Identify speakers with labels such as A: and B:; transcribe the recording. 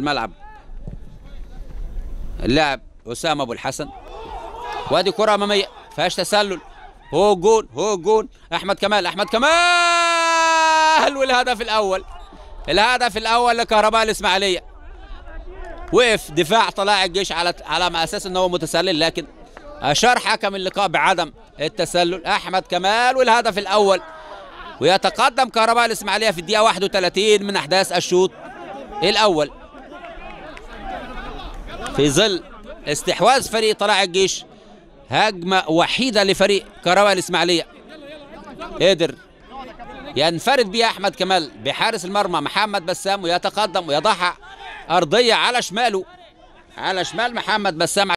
A: الملعب اللاعب اسامه ابو الحسن وادي كره اماميه فيهاش تسلل هو جون هو جون احمد كمال احمد كمال والهدف الاول الهدف الاول لكهرباء الاسماعيليه وقف دفاع طلائع الجيش على على اساس ان هو متسلل لكن اشار حكم اللقاء بعدم التسلل احمد كمال والهدف الاول ويتقدم كهرباء الاسماعيليه في الدقيقه 31 من احداث الشوط الاول في ظل استحواذ فريق طلائع الجيش هجمه وحيده لفريق كهرباء الاسماعيليه قدر ينفرد بها احمد كمال بحارس المرمى محمد بسام ويتقدم ويضعها ارضيه على شماله على شمال محمد بسام